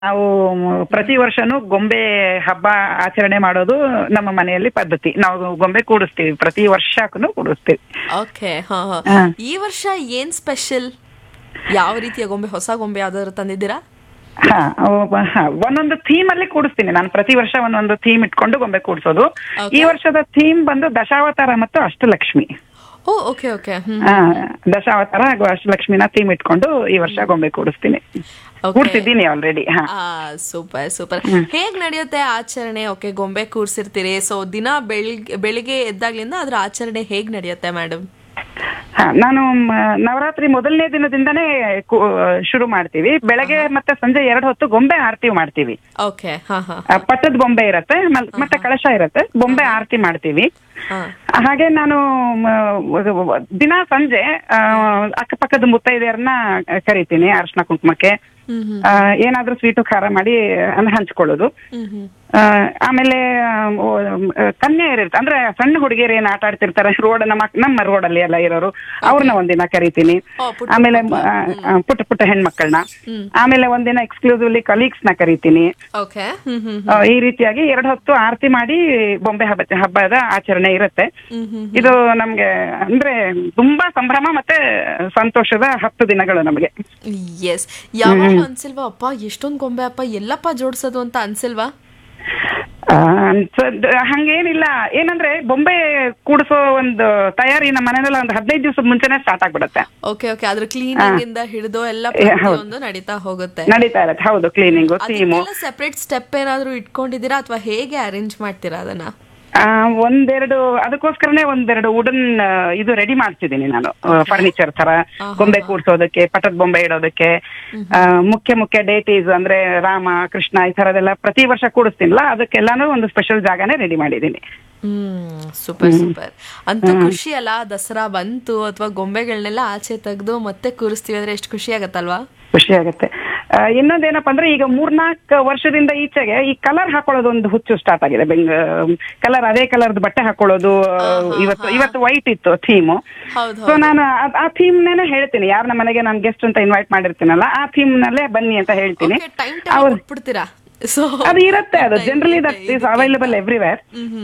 ನಾವು ಪ್ರತಿ ವರ್ಷನೂ ಗೊಂಬೆ ಹಬ್ಬ ಆಚರಣೆ ಮಾಡೋದು ನಮ್ಮ ಮನೆಯಲ್ಲಿ ಪದ್ಧತಿ ನಾವು ಗೊಂಬೆ ಕೂಡಿಸ್ತೀವಿ ಪ್ರತಿ ವರ್ಷಕ್ಕೂ ಕೂಡಿಸ್ತೀವಿ ಓಕೆ ಹಾ ಹಾ ಹಾ. ಈ ವರ್ಷ ಏನ್ ಸ್ಪೆಷಲ್ ಯಾವ ರೀತಿಯ ಗೊಂಬೆ ಹೊಸ ಗೊಂಬೆ ಯಾವ್ದಾದ್ರು ತಂದಿದ್ದೀರಾ ಹಾ ಅವ್- ಹಾ, ಒಂದೊಂದು ಥೀಮ್ ಅಲ್ಲಿ ಕೂಡಿಸ್ತೀನಿ ನಾನು ಪ್ರತಿ ವರ್ಷ ಒಂದೊಂದು ಥೀಮ್ ಇಟ್ಕೊಂಡು ಗೊಂಬೆ ಕೂಡಿಸೋದು Okay. ಈ ವರ್ಷದ ಥೀಮ್ ಬಂದು ದಶಾವತಾರ ಮತ್ತು ಅಷ್ಟಲಕ್ಷ್ಮಿ ಓ ಓಕೆ ಓಕೆ ಹ್ಮ್ ಆ, ದಶಾವತಾರ ಹಾಗೂ ಅಷ್ಟಲಕ್ಷ್ಮಿನ ಥೀಮ್ ಇಟ್ಕೊಂಡು ಈ ವರ್ಷ ಗೊಂಬೆ ಕೂಡಿಸ್ತೀನಿ Okay. ಕೂಡ್ಸಿದ್ದೀನಿ ಆಲ್ರೆಡಿ ಹಾ ಆ ಸೂಪರ್ ಸೂಪರ್ ಹೇಗ್ ನಡೆಯುತ್ತೆ ಆಚರಣೆ ಓಕೆ ಗೊಂಬೆ ಕೂರ್ಸಿರ್ತೀರಿ ಸೊ ದಿನ ಬೆಳಿಗ್ಗೆ ಬೆಳಿಗ್ಗೆ ಎದ್ದಾಗ್ಲಿಂದ ಅದ್ರ ಆಚರಣೆ ಹೇಗ್ ನಡೆಯುತ್ತೆ ಮೇಡಮ್ ಹಾ ನಾನು ಮ, ನವರಾತ್ರಿ ಮೊದಲನೇ ದಿನದಿಂದನೇ ಕು- ಶುರು ಮಾಡ್ತೀವಿ ಬೆಳಗ್ಗೆ ಮತ್ತೆ ಸಂಜೆ ಎರಡು ಹೊತ್ತು ಗೊಂಬೆ ಆರತಿ ಮಾಡ್ತೀವಿ ಓಕೆ ಹಾ ಹಾ ಆ, ಪಟ್ಟದ ಬೊಂಬೆ ಇರತ್ತೆ ಮಲ್- ಮತ್ತೆ ಕಳಶ ಇರತ್ತೆ ಬೊಂಬೆ ಆರತಿ ಮಾಡ್ತೀವಿ ಹಾ ಹಾಗೆ ನಾನು ಮ, ದಿನ ಸಂಜೆ ಆ, ಅಕ್ಕಪಕ್ಕದ ಮುತ್ತೈದೆಯರನ್ನ ಕರಿತೀನಿ ಅರ್ಶನ ಕುಂಕುಮಕ್ಕೆ ಹ್ಮ್ ಹ್ಮ್ ಆ, ಏನಾದ್ರೂ ಸ್ವೀಟು ಖಾರ ಮಾಡಿ ಅಂದ್ರೆ ಹಂಚ್ಕೊಳ್ಳೋದು ಹ್ಮ್ ಹ್ಮ್ ಆ, ಆಮೇಲೆ ಆ, ಓ, ಆ, ಕನ್ಯೆಯರಿರ್ತ ಅಂದ್ರೆ ಸಣ್ಣ ಹುಡುಗಿಯರು ಏನ್ ಆಟ ಆಡ್ತಿರ್ತಾರೆ ರೋಡ್ ನಮ್ಮ ನಮ್ಮ ರೋಡ್ ಅಲ್ಲಿ ಎಲ್ಲ ಇರೋರು ಅವ್ರನ್ನ ಒಂದಿನ ಕರಿತೀನಿ ಓ, ಪುಟ್ಟ ಆಮೇಲೆ ಆ, ಆ, ಪುಟ್ಟ ಪುಟ್ಟ ಹೆಣ್ಮಕ್ಳನ್ನ ಆಮೇಲೆ ಒಂದಿನ ಎಕ್ಸ್ಕ್ಲೂಸಿವ್ಲಿ ಕಲೀಗ್ಸ್ ನ ಕರಿತೀನಿ ಓಕೆ ಹ್ಮ್ ಹ್ಮ್ ಆ, ಈ ರೀತಿಯಾಗಿ ಎರಡು ಹೊತ್ತು ಆರತಿ ಮಾಡಿ ಬೊಂಬೆ ಹಬ್ಬ ಹಬ್ಬದ ಆಚರಣೆ ಇರುತ್ತೆ ಹ್ಮ್ ಹ್ಮ್ ಇದು ನಮ್ಗೆ ಅಂದ್ರೆ ತುಂಬಾ ಸಂಭ್ರಮ ಮತ್ತೆ ಸಂತೋಷದ ಹತ್ತು ದಿನಗಳು ನಮಗೆ ಎಸ್ ಯಾವಾಗ ಅನ್ಸಿಲ್ವಾ ಅಪ್ಪ ಎಷ್ಟೊಂದ್ ಗೊಂಬೆ ಅಪ್ಪ ಎಲ್ಲಪ್ಪ ಜೋಡ್ಸೋದು ಅಂತ ಅನ್ಸಿಲ್ವಾ ಆ, ಅನ್ಸದ್- ಹಂಗೇನಿಲ್ಲ ಏನಂದ್ರೆ ಬೊಂಬೆ ಕೂಡಿಸೋ ಒಂದು ತಯಾರಿ ನಮ್ಮ ಮನೆಯಲ್ಲ ಒಂದು ಹದಿನೈದು ದಿವಸದ ಮುಂಚೆನೆ ಸ್ಟಾರ್ಟ್ ಆಗ್ಬಿಡುತ್ತೆ ಓಕೆ ಓಕೆ ಅದ್ರ ಕ್ಲೀನಿಂಗ್ ಇಂದ ಹಿಡಿದು ಎಲ್ಲ ಏ, ಹೌದು. ಪ್ರತಿಯೊಂದು ನಡೀತಾ ಹೋಗುತ್ತೆ ನಡೀತಾ ಇರತ್ತೆ ಹೌದು ಕ್ಲೀನಿಂಗು ಥೀಮು ಅದಕ್ಕೆಲ್ಲ ಸೆಪರೇಟ್ ಸ್ಟೆಪ್ ಏನಾದ್ರು ಇಟ್ಕೊಂಡಿದ್ದೀರಾ ಅಥವಾ ಹೇಗೆ ಅರೇಂಜ್ ಮಾಡ್ತೀರಾ ಅದನ್ನ ಒಂದೆರಡು ಅದಕ್ಕೋಸ್ಕರನೇ ಒಂದೆರಡು ವುಡನ್ ಇದು ರೆಡಿ ಮಾಡ್ತಿದ್ದೀನಿ ನಾನು ಫರ್ನಿಚರ್ ತರ ಗೊಂಬೆ ಕೂಡ್ಸೋದಕ್ಕೆ ಪಟದ ಬೊಂಬೆ ಇಡೋದಕ್ಕೆ ಆ, ಮುಖ್ಯ ಮುಖ್ಯ ಡೇಟೀಸ್ ಅಂದ್ರೆ ರಾಮ ಕೃಷ್ಣ ಈ ತರದೆಲ್ಲ ಪ್ರತಿ ವರ್ಷ ಕೂಡಿಸ್ತೀನಲ್ಲ ಅದಕ್ಕೆಲ್ಲಾನು ಒಂದು ಸ್ಪೆಷಲ್ ಜಾಗನೇ ರೆಡಿ ಮಾಡಿದ್ದೀನಿ ಹ್ಮ್ ಸೂಪರ್ ಸೂಪರ್ ಅಂತೂ ಖುಷಿ ಅಲ್ಲ ದಸರಾ ಬಂತು ಅಥವಾ ಗೊಂಬೆಗಳನ್ನೆಲ್ಲ ಆಚೆ ತೆಗೆದು ಮತ್ತೆ ಕೂರಿಸ್ತೀವಿ ಅಂದ್ರೆ ಎಷ್ಟು ಖುಷಿ ಆಗತ್ತಲ್ವಾ ಖುಷಿ ಆಗುತ್ತೆ ಆ, ಇನ್ನೊಂದೇನಪ್ಪ ಅಂದ್ರೆ ಈಗ ಮೂರ್ನಾಲ್ಕು ವರ್ಷದಿಂದ ಈಚೆಗೆ ಈ ಕಲರ್ ಹಾಕೊಳ್ಳೋದು ಒಂದು ಹುಚ್ಚು ಸ್ಟಾರ್ಟ್ ಆಗಿದೆ ಬೆಂಗ್ ಕಲರ್ ಅದೇ ಕಲರ್ದು ಬಟ್ಟೆ ಹಾಕೊಳ್ಳೋದು ಇವತ್ತು ಇವತ್ತು ವೈಟ್ ಇತ್ತು ಥೀಮು ಹೌದು ಸೊ ನಾನು ಆ- ಆ ಥೀಮ್ ನೇನೆ ಹೇಳ್ತೀನಿ ಯಾರ ನಮ್ಮ ಮನೆಗೆ ನಾನು ಗೆಸ್ಟ್ ಅಂತ ಇನ್ವೈಟ್ ಮಾಡಿರ್ತೀನಲ್ಲ ಆ ಥೀಮ್ ನಲ್ಲೇ ಬನ್ನಿ ಅಂತ ಹೇಳ್ತೀನಿ ಟೈಮ್ ಅವ್ರು ಟೈಮ್ ಕೊಟ್ಬಿಡ್ತೀರಾ ಸೊ ಅದು ಇರುತ್ತೆ ಅದು generally that is available everywhere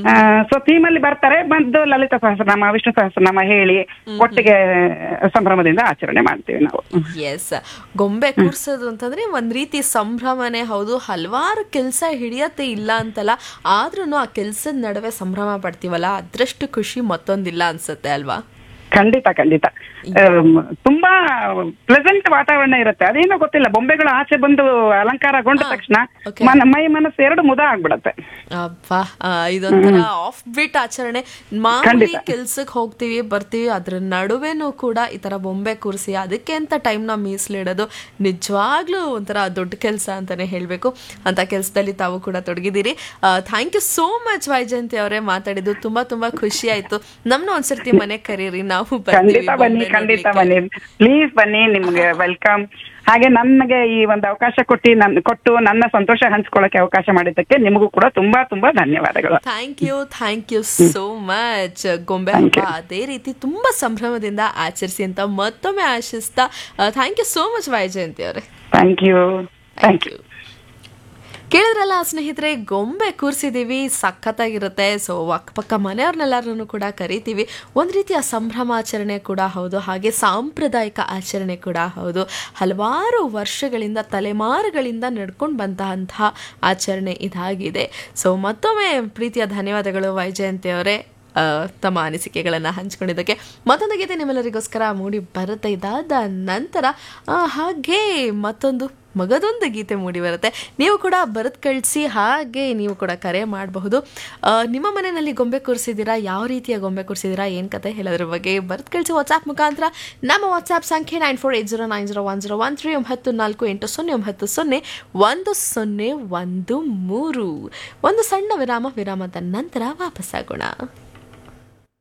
so theme ಅಲ್ಲಿ ಬರ್ತಾರೆ ಬಂದು ಲಲಿತ ಸಹಸ್ರನಾಮ ವಿಷ್ಣು ಸಹಸ್ರನಾಮ ಹೇಳಿ ಒಟ್ಟಿಗೆ ಸಂಭ್ರಮದಿಂದ ಆಚರಣೆ ಮಾಡ್ತೀವಿ ನಾವು ಎಸ್ ಗೊಂಬೆ ಕೂರ್ಸೋದು ಅಂತಂದ್ರೆ ಒಂದ್ ರೀತಿ ಸಂಭ್ರಮನೇ ಹೌದು ಹಲವಾರು ಕೆಲಸ ಹಿಡಿಯತ್ತೆ ಇಲ್ಲ ಅಂತಲ್ಲ ಆದ್ರೂ ಆ ಕೆಲ್ಸದ ನಡುವೆ ಸಂಭ್ರಮ ಪಡ್ತೀವಲ್ಲ ಅದ್ರಷ್ಟು ಖುಷಿ ಮತ್ತೊಂದಿಲ್ಲ ಅನ್ಸುತ್ತೆ ಅಲ್ವಾ ಖಂಡಿತ ಖಂಡಿತ ಆಮ್, ತುಂಬಾ ಪ್ಲೆಸೆಂಟ್ ವಾತಾವರಣ ಇರುತ್ತೆ ಅದೇನೋ ಗೊತ್ತಿಲ್ಲ ಬೊಂಬೆಗಳು ಆಚೆ ಬಂದು ಅಲಂಕಾರಗೊಂಡ ತಕ್ಷಣ okay. ಮನ- ಮೈ ಮನಸ್ಸು ಎರಡು ಮುದ ಆಗ್ಬಿಡತ್ತೆ ಅಬ್ಬಾ ಆ, ಇದೊಂಥರ ಆಫ್ ಬಿಟ್ ಆಚರಣೆ ಮಾಮೂಲಿ ಖಂಡಿತ. ಕೆಲ್ಸಕ್ಕೆ ಹೋಗ್ತೀವಿ ಬರ್ತೀವಿ ಅದ್ರ ನಡುವೆನೂ ಕೂಡ ಈ ತರ ಬೊಂಬೆ ಕೂರಿಸಿ ಅದಕ್ಕೆ ಅಂತ ಟೈಮ್ನ ಮೀಸಲಿಡೋದು ನಿಜವಾಗ್ಲೂ ಒಂಥರ ದೊಡ್ಡ ಕೆಲಸ ಅಂತಾನೆ ಹೇಳ್ಬೇಕು ಅಂತ ಕೆಲಸದಲ್ಲಿ ತಾವು ಕೂಡ ತೊಡಗಿದ್ದೀರಿ thank you so much Vyjayanthi ಅವರೇ ಮಾತಾಡಿದ್ದು ತುಂಬಾ ತುಂಬಾ ಖುಷಿ ಆಯ್ತು ನಮ್ನ ಒಂದ್ಸರ್ತಿ ಮನೆ ಕರೀರಿ ನಾವು ಬರ್ತೀವಿ ಖಂಡಿತ ಬನ್ನಿ ಬೊಂಬೆ ಖಂಡಿತ ನೋಡ್ಲಿಕ್ಕೆ. ಬನ್ನಿ ಪ್ಲೀಸ್ ಬನ್ನಿ ನಿಮ್ಗೆ ವೆಲ್ಕಮ್ ಹಾಗೆ ನನಗೆ ಈ ಒಂದು ಅವಕಾಶ ಕೊಟ್ಟು ನನ್ ಕೊಟ್ಟು ನನ್ನ ಸಂತೋಷ ಹಂಚ್ಕೊಳ್ಳಕ್ಕೆ ಅವಕಾಶ ಮಾಡಿದ್ದಕ್ಕೆ ನಿಮಗೂ ಕೂಡ ತುಂಬಾ ತುಂಬಾ ಧನ್ಯವಾದಗಳು thank you thank you so much ಗೊಂಬೆ Thank ಹಬ್ಬ ಅದೇ ರೀತಿ ತುಂಬಾ ಸಂಭ್ರಮದಿಂದ ಆಚರಿಸಿ ಅಂತ ಮತ್ತೊಮ್ಮೆ ಆಶಿಸ್ತಾ thank you so much Vyjayanthi ಅವರೇ ಥ್ಯಾಂಕ್ ಯು ಥ್ಯಾಂಕ್ ಯು ಕೇಳಿದ್ರಲ್ಲ ಸ್ನೇಹಿತರೆ ಗೊಂಬೆ ಕೂರಿಸಿದೀವಿ ಸಖತ್ತಾಗಿರುತ್ತೆ ಸೊ ಅಕ್ಕಪಕ್ಕ ಮನೆಯವ್ರನ್ನೆಲ್ಲರನ್ನು ಕೂಡ ಕರಿತೀವಿ ಒಂದು ರೀತಿಯ ಸಂಭ್ರಮಾಚರಣೆ ಕೂಡ ಹೌದು ಹಾಗೆ ಸಾಂಪ್ರದಾಯಿಕ ಆಚರಣೆ ಕೂಡ ಹೌದು ಹಲವಾರು ವರ್ಷಗಳಿಂದ ತಲೆಮಾರುಗಳಿಂದ ನಡ್ಕೊಂಡು ಬಂದಂತಹ ಆಚರಣೆ ಇದಾಗಿದೆ ಸೊ ಮತ್ತೊಮ್ಮೆ ಪ್ರೀತಿಯ ಧನ್ಯವಾದಗಳು ವೈಜಯಂತಿ ಅವರೇ ಆ, ತಮ್ಮ ಅನಿಸಿಕೆಗಳನ್ನು ಹಂಚ್ಕೊಂಡಿದ್ದಕ್ಕೆ ಮತ್ತೊಂದು ಗೀತೆ ನಿಮ್ಮೆಲ್ಲರಿಗೋಸ್ಕರ ಮೂಡಿ ಬರುತ್ತೆ ಇದಾದ ನಂತರ ಆ, ಹಾಗೆ ಮತ್ತೊಂದು ಮಗದೊಂದು ಗೀತೆ ಮೂಡಿ ಬರುತ್ತೆ ನೀವು ಕೂಡ ಬರೆದು ಕಳಿಸಿ ಹಾಗೆ ನೀವು ಕೂಡ ಕರೆ ಮಾಡಬಹುದು ಆ, ನಿಮ್ಮ ಮನೆಯಲ್ಲಿ ಗೊಂಬೆ ಕೂರಿಸಿದ್ದೀರಾ ಯಾವ ರೀತಿಯ ಗೊಂಬೆ ಕೂರಿಸಿದ್ದೀರಾ ಏನು ಕತೆ ಹೇಳೋದ್ರ ಬಗ್ಗೆ ಬರೆದು ಕಳಿಸಿ ವಾಟ್ಸ್ಆ್ಯಪ್ ಮುಖಾಂತರ ನಮ್ಮ ವಾಟ್ಸ್ಆ್ಯಪ್ ಸಂಖ್ಯೆ nine four eight zero nine zero one zero one three ಒಂಬತ್ತು ನಾಲ್ಕು ಎಂಟು ಸೊನ್ನೆ ಒಂಬತ್ತು ಸೊನ್ನೆ ಒಂದು ಸೊನ್ನೆ ಒಂದು ಮೂರು ಒಂದು ಸಣ್ಣ ವಿರಾಮ ವಿರಾಮದ ನಂತರ ವಾಪಸ್ಸಾಗೋಣ